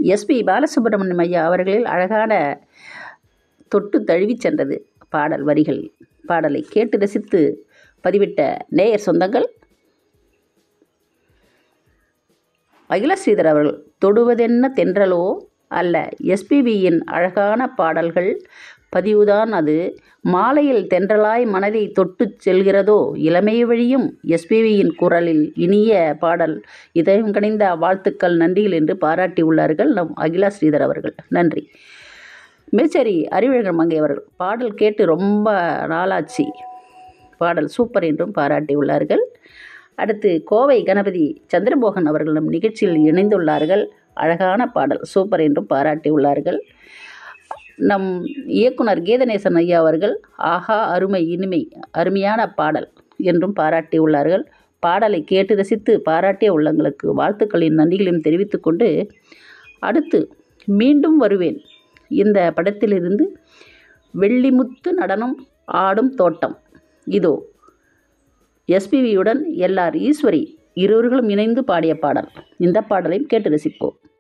SP Balasubramaniam ஐயா அவர்களில் அழகான தொட்டு தழுவிச் சென்றது பாடல் வரிகள் பாடலை கேட்டு ரசித்து பதிவிட்ட நேயர் சொந்தங்கள் அகில ஸ்ரீதர் அவர்கள் தொடுவதென்ன தென்றலோ அல்ல எஸ்பிபியின் அழகான பாடல்கள் பதிவுதான் அது மாலையில் தென்றலாய் மனதை தொட்டுச் செல்கிறதோ இளமை வழியும் எஸ்பிபியின் குரலில் இனிய பாடல் இதயம் கணிந்த வாழ்த்துக்கள் நன்றிகள் என்று பாராட்டியுள்ளார்கள் நம் அகிலா ஸ்ரீதர் அவர்கள் நன்றி மேச்சேரி அறிவழகர் மங்கை அவர்கள் பாடல் கேட்டு ரொம்ப நாளாச்சு பாடல் சூப்பர் என்றும் பாராட்டியுள்ளார்கள் அடுத்து கோவை கணபதி சந்திரமோகன் அவர்கள் நம் நிகழ்ச்சியில் இணைந்துள்ளார்கள் அழகான பாடல் சூப்பர் என்றும் பாராட்டியுள்ளார்கள் நம் இயக்குனர் கீதநேசன் ஐயா அவர்கள் ஆஹா அருமை இனிமை அருமையான பாடல் என்றும் பாராட்டியுள்ளார்கள் பாடலை கேட்டு ரசித்து பாராட்டிய உள்ளங்களுக்கு வாழ்த்துக்களின் நன்றிகளையும் தெரிவித்துக்கொண்டு அடுத்து மீண்டும் வருவேன் இந்த படத்திலிருந்து வெள்ளிமுத்து நடனம் ஆடும் தோட்டம் இதோ எஸ்பிவியுடன் எல்ஆர் ஈஸ்வரி இருவர்களும் இணைந்து பாடிய பாடல் இந்த பாடலையும் கேட்டு ரசிப்போம்